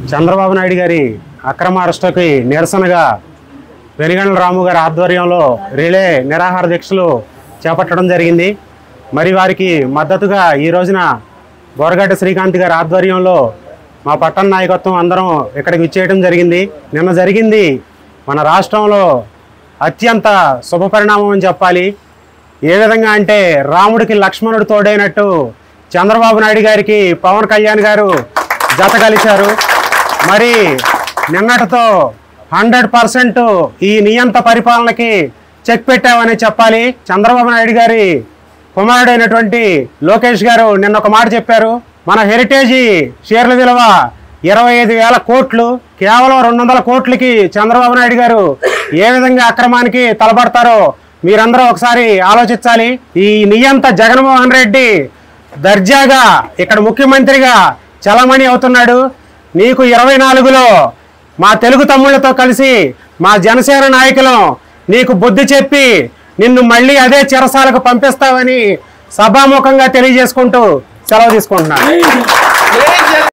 చంద్రబాబు నాయుడు గారి అక్రమ అరెస్టుకి నిరసనగా వెనుగండ్ల రాము గారి ఆధ్వర్యంలో రిలే నిరాహార దీక్షలు చేపట్టడం జరిగింది మరి వారికి మద్దతుగా ఈ రోజున బోరగడ్డ శ్రీకాంత్ గారి ఆధ్వర్యంలో మా పట్టణ నాయకత్వం అందరం ఇక్కడికి విచ్చేయడం జరిగింది నిన్న జరిగింది మన రాష్ట్రంలో అత్యంత శుభపరిణామం అని చెప్పాలి ఏ విధంగా అంటే రాముడికి లక్ష్మణుడు తోడైనట్టు చంద్రబాబు నాయుడు గారికి పవన్ కళ్యాణ్ గారు జత కలిశారు మరి నిన్నటితో హండ్రెడ్ పర్సెంట్ ఈ నియంత పరిపాలనకి చెక్ పెట్టామని చెప్పాలి చంద్రబాబు నాయుడు గారి కుమారుడైనటువంటి లోకేష్ గారు నిన్న ఒక మాట చెప్పారు మన హెరిటేజీ షేర్ల విలువ ఇరవై ఐదు వేల కోట్లు కేవలం రెండు వందల కోట్లకి చంద్రబాబు నాయుడు గారు ఏ విధంగా అక్రమానికి తలపడతారో మీరందరూ ఒకసారి ఆలోచించాలి ఈ నియంత జగన్మోహన్ రెడ్డి దర్జాగా ఇక్కడ ముఖ్యమంత్రిగా చలమణి అవుతున్నాడు నీకు ఇరవై నాలుగులో మా తెలుగు తమ్ముళ్ళతో కలిసి మా జనసేన నాయకులం నీకు బుద్ధి చెప్పి నిన్ను మళ్ళీ అదే చెరసాలకు పంపిస్తామని సభాముఖంగా తెలియజేసుకుంటూ సెలవు తీసుకుంటున్నాను